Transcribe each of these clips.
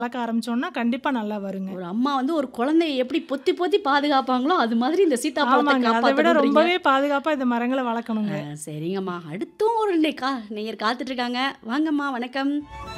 வளர்க்க ஆரம்பிச்சோம்னா கண்டிப்பா நல்லா வருங்க. ஒரு அம்மா வந்து ஒரு குழந்தைய எப்படி பொத்தி பொத்தி பாதுகாப்பாங்களோ, அது மாதிரி இந்த சீத்தாப்பழத்த ஆமாங்க. அத விட காப்பாத்தணுன்றீங்க. ரொம்பவே பாதுகாப்பா இந்த மரங்கள வளர்க்கணுங்க. ஆ, சரிங்கம்மா. அடுத்தும் ஒரு நே கா நேயர் காத்துட்டு இருக்காங்க. வாங்கம்மா, வணக்கம்.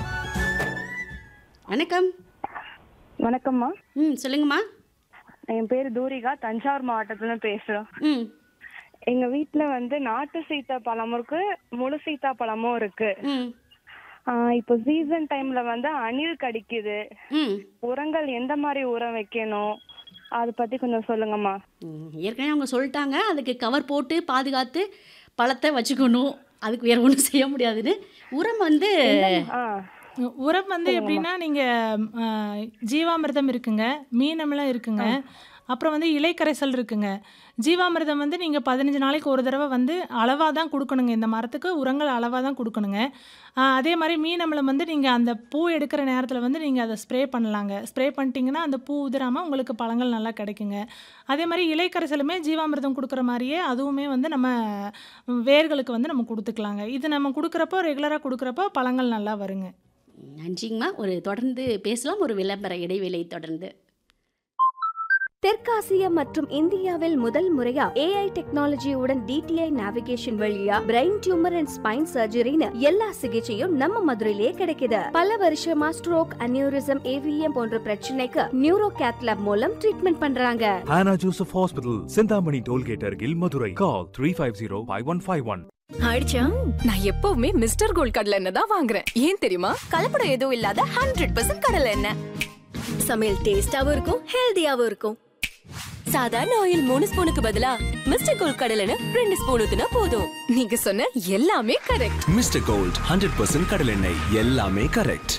வணக்கம். வணக்கம்மா ம், சொல்லுங்கம்மா. என் பேரு தூரிகா தஞ்சாவூர் மாவட்டத்துல பேசுறோம் ம், எங்க வீட்ல வந்து நாட்டு சீத்தாப்பழமும் இருக்கு முழு சீத்தாப்பழமும் இருக்கு ம், ஆஹ் இப்போ சீசன் டைம்ல வந்து அணில் கடிக்குது ம். உரங்கள் எந்த மாதிரி உரம் வைக்கணும் அதை பத்தி கொஞ்சம் சொல்லுங்கம்மா ம், ஏற்கனவே அவங்க சொல்லிட்டாங்க அதுக்கு கவர் போட்டு பாதுகாத்து பழத்தை வச்சுக்கணும் அதுக்கு வேற ஒன்றும் செய்ய முடியாதுன்னு உரம் வந்து ஆஹ் உ- உரம் வந்து எப்படின்னா நீங்க அ, ஜீவாமிர்தம் இருக்குங்க மீனம்லாம் இருக்குங்க அப்புறம் வந்து இலைக்கரைசல் இருக்குங்க ஜீவாமிர்தம் வந்து நீங்க பதினஞ்சு நாளைக்கு ஒரு தடவை வந்து அளவாக தான் கொடுக்கணுங்க இந்த மரத்துக்கு உரங்கள் அளவாக தான் கொடுக்கணுங்க ஆ, அதே மாதிரி மீனமிலம் வந்து நீங்க அந்த பூ எடுக்கிற நேரத்தில் வந்து நீங்க அதை ஸ்ப்ரே பண்ணலாங்க ஸ்ப்ரே பண்ணிட்டீங்கன்னா அந்த பூ உதிராமல் உங்களுக்கு பழங்கள் நல்லா கிடைக்குங்க அதே மாதிரி இலைக்கரைசலுமே ஜீவாமிர்தம் கொடுக்குற மாதிரியே அதுவுமே வந்து நம்ம வேர்களுக்கு வந்து நம்ம கொடுத்துக்கலாங்க இது நம்ம கொடுக்குறப்போ ரெகுலராக கொடுக்குறப்போ பழங்கள் நல்லா வருங்க நன்றிங்கம்மா ஒரு தொடர்ந்து பேசலாம் ஒரு விளம்பர இடைவேளை தொடர்ந்து தெற்காசியா மற்றும் இந்தியாவில் முதல் முறையா ஏஐ டெக்னாலஜியுடன் டிடிஐ நேவிகேஷன் வழியா பிரெயின் டியூமர் அண்ட் ஸ்பைன் சர்ஜரின்னு எல்லா சிகிச்சையும் நம்ம மதுரையிலேயே கிடைக்குது பல வருஷமா ஸ்ட்ரோக் அனியூரிசம் ஏவிஎம் போன்ற பிரச்சனைக்கு நியூரோ கேத்லாப் மூலம் ட்ரீட்மெண்ட் பண்றாங்க Hannah Joseph Hospital, Sindhamani Tollgate Argil, Madurai. Call 350-5151. ஆயிடுச்சா நான் எப்பவுமே மிஸ்டர் கோல்ட் கடலை எண்ணெய் தான் வாங்குறேன் ஏன் தெரியுமா கலப்படம் எதுவும் இல்லாத ஹண்ட்ரட் பர்சன்ட் கடலை எண்ணெய் சமையல் டேஸ்டாவும் இருக்கும் ஹெல்தியாவும் இருக்கும் சாதாரண ஆயில் மூணு ஸ்பூனுக்கு பதிலா மிஸ்டர் கோல்ட் கடலை எண்ணெய் ரெண்டு ஸ்பூன் ஊத்துனா போதும் நீங்க சொன்ன எல்லாமே correct mister gold hundred percent கடலெண்ணெய் எல்லாமே கரெக்ட்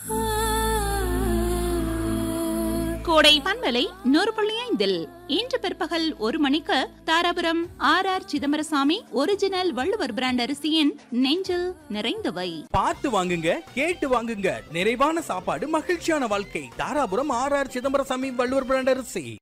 கோடை பண்பலை நூறு புள்ளி ஐந்தில் இன்று பிற்பகல் ஒரு மணிக்கு Dharapuram R R Chidambarasamy original Valluvar brand அரிசியின் நெஞ்சில் நிறைந்தவை பார்த்து வாங்குங்க கேட்டு வாங்குங்க நிறைவான சாப்பாடு மகிழ்ச்சியான வாழ்க்கை Dharapuram R R Chidambarasamy Valluvar brand அரிசி